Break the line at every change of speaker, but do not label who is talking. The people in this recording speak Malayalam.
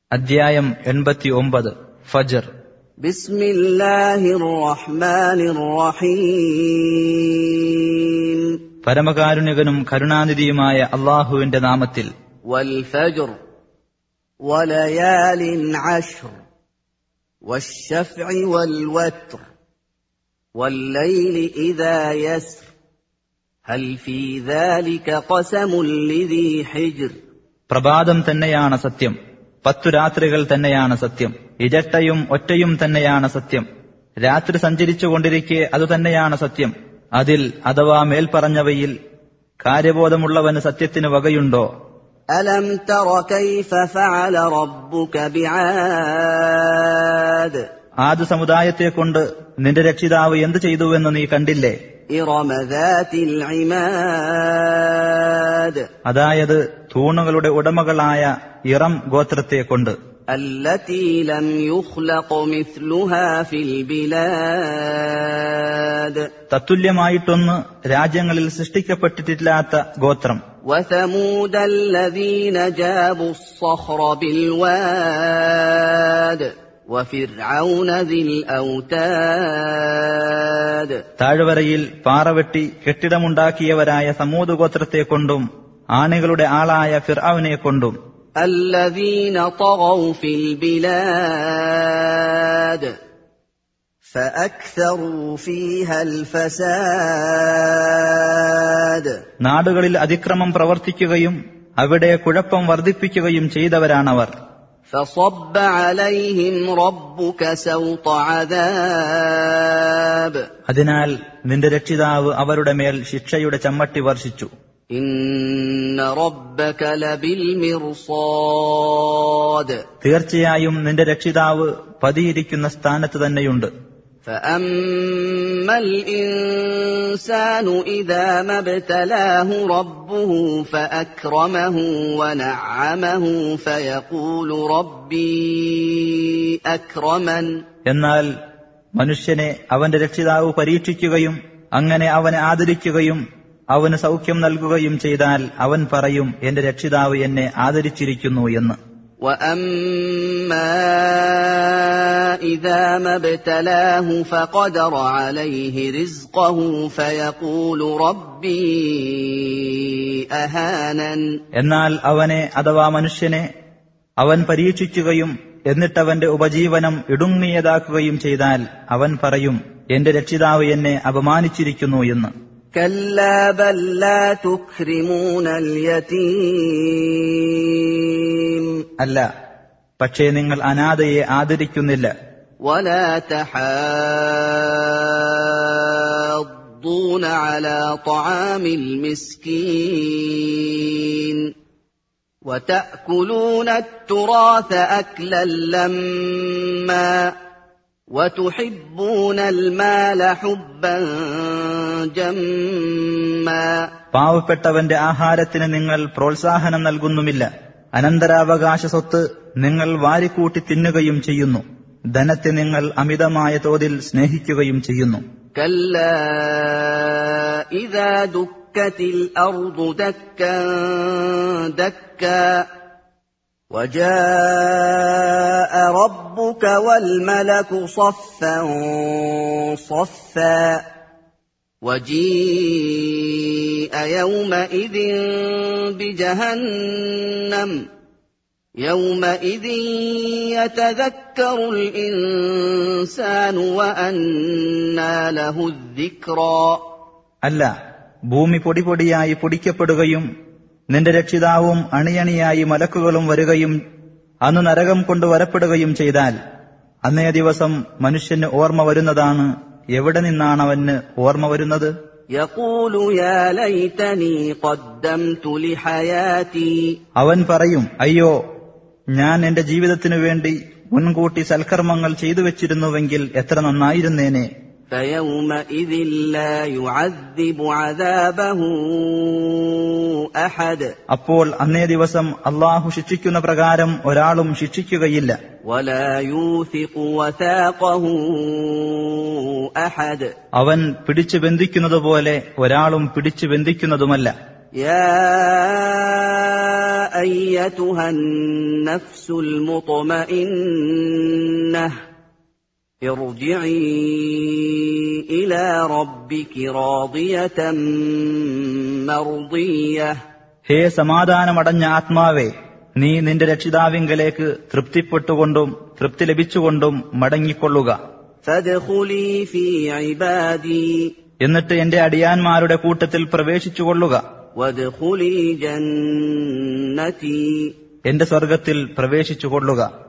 അധ്യായം എൺപത്തി ഒമ്പത് ഫജർ
بسم الله الرحمن الرحيم
പരമകാരുണികനും കരുണാനിധിയുമായ അള്ളാഹുവിന്റെ നാമത്തിൽ
والفجر وليال عشر والشفع والوتر والليل إذا يسر هل في ذلك قسم لذي حجر
പ്രഭാതം തന്നെയാണ് സത്യം പത്തു രാത്രികൾ തന്നെയാണ് സത്യം ഇരട്ടയും ഒറ്റയും തന്നെയാണ് സത്യം രാത്രി സഞ്ചരിച്ചുകൊണ്ടിരിക്കെ അതുതന്നെയാണ് സത്യം അതിൽ അഥവാ മേൽപ്പറഞ്ഞവയിൽ കാര്യബോധമുള്ളവന് സത്യത്തിന് വകയുണ്ടോ
ألم تر كيف فعل ربك بعاد
ആദ് സമുദായത്തെ കൊണ്ട് നിന്റെ രക്ഷിതാവ് എന്തു ചെയ്തുവെന്ന് നീ കണ്ടില്ലേ
إرم ذات العماد
അതായത് തൂണുകളുടെ ഉടമകളായ ഇറം ഗോത്രത്തെ കൊണ്ട്
التي لم يخلق مثلها في البلاد
തത്തുല്യമായിട്ടൊന്ന് രാജ്യങ്ങളിൽ സൃഷ്ടിക്കപ്പെട്ടിട്ടില്ലാത്ത ഗോത്രം
وثمود الذين جابوا الصخر بالواد وفرعون ذي الاوتاد
താഴ്വരയിൽ പാറവെട്ടി കെട്ടിടമുണ്ടാക്കിയവരായ സമൂത് ഗോത്രത്തെ കൊണ്ടും ആണികളുടെ ആളായ ഫിർഔനെ കൊണ്ടും
الذين طغوا في البلاد فاكثروا فيها الفساد
നാടുകളിൽ അതിക്രമം പ്രവർത്തിക്കുകയും അവിടെ കുഴപ്പം വർദ്ധിപ്പിക്കുകയും ചെയ്തവരാണവർ
فصب عليهم ربك سوط عذاب
അതിനാൽ നിന്റെ രക്ഷിതാവ് അവരുടെ മേൽ ശിക്ഷയുടെ ചമ്മട്ടി വർഷിച്ചു
ان ربك لبالمرصاد
തീർച്ചയായും നിന്റെ രക്ഷിതാവ് പതിയിരിക്കുന്ന സ്ഥാനത്ത് തന്നെയുണ്ട്
فاما الانسان اذا ما ابتلاه ربه فاكرمه ونعمه فيقول ربي اكرمن
എന്നാൽ മനുഷ്യനെ അവന്റെ രക്ഷിതാവ് പരീക്ഷിക്കുകയും അങ്ങനെ അവനെ ആദരിക്കുകയും അവന് സൗഖ്യം നൽകുകയും ചെയ്താൽ അവൻ പറയും എന്റെ രക്ഷിതാവ് എന്നെ ആദരിച്ചിരിക്കുന്നു എന്ന്
واما اذا ما ابتلاه فقدر عليه رزقه فيقول ربي اهانن
എന്നാൽ അവനെ അഥവാ മനുഷ്യനെ അവൻ പരീക്ഷിക്കുകയും എന്നിട്ടവന്റെ ഉപജീവനം ഇടുങ്ങിയതാക്കുകയും ചെയ്താൽ അവൻ പറയും എന്റെ രക്ഷിതാവ് എന്നെ അപമാനിച്ചിരിക്കുന്നു എന്ന്
كلا بل لا تكرمون اليتيم
അല്ല പക്ഷേ നിങ്ങൾ അനാഥയെ ആദരിക്കുന്നില്ല
ولا تحاضون على طعام المسكين وتاكلون التراث اكلا لما وتحبون المال حبا جما
പാവപ്പെട്ടവന്റെ ആഹാരത്തിന് നിങ്ങൾ പ്രോത്സാഹനം നൽകുന്നുമില്ല അനന്തരാവകാശ സ്വത്ത് നിങ്ങൾ വാരിക്കൂട്ടി തിന്നുകയും ചെയ്യുന്നു ധനത്തെ നിങ്ങൾ അമിതമായ തോതിൽ സ്നേഹിക്കുകയും ചെയ്യുന്നു
كلا اذا دكت الارض دكا دكا وجاء ربك والملك صفا صفا وجيء يومئذ بجهنم يومئذ يتذكر الانسان وانى له الذكرى
അല്ല ഭൂമി പൊടിപൊടിയായി പൊടിക്കപ്പെടുകയും നിന്റെ രക്ഷിതാവും അണിയണിയായി മലക്കുകളും വരികയും അന്ന് നരകം കൊണ്ട് വരപ്പെടുകയും ചെയ്താൽ അന്നേ ദിവസം മനുഷ്യന് ഓർമ്മ വരുന്നതാണ് എവിടെ നിന്നാണ് അവന് ഓർമ്മ വരുന്നത്
يقول يا ليتني قدمت لحياتي
അവൻ പറയും അയ്യോ ഞാൻ എന്റെ ജീവിതത്തിനു വേണ്ടി മുൻകൂട്ടി സൽക്കർമ്മങ്ങൾ ചെയ്തു വെച്ചിരുന്നുവെങ്കിൽ എത്ര നന്നായിരുന്നേനെ
فيومئذ لا يعذب عذابه احد
അപ്പോൾ അന്നേ ദിവസം അള്ളാഹു ശിക്ഷിക്കുന്ന പ്രകാരം ഒരാളും ശിക്ഷിക്കുകയില്ല
ولا يوثق وثاقه احد
അവൻ പിടിച്ചു ബന്ധിക്കുന്നതുപോലെ ഒരാളും പിടിച്ചു ബന്ധിക്കുന്നതുമല്ല
يا ايتها النفس المطمئنه ارجعي الى ربك راضيه مرضيه
ഹേ സമാധാനമടഞ്ഞ ആത്മാവേ നീ നിന്റെ രക്ഷിതാവിങ്കലേക്ക് തൃപ്തിപ്പെട്ടുകൊണ്ടും തൃപ്തി ലഭിച്ചുകൊണ്ടും മടങ്ങിക്കൊള്ളുക
فادخلي في عبادي
എന്നിട്ട് എന്റെ അടിയാന്മാരുടെ കൂട്ടത്തിൽ പ്രവേശിച്ചുകൊള്ളുക
وادخلي جنتي
എന്റെ സ്വർഗത്തിൽ പ്രവേശിച്ചുകൊള്ളുക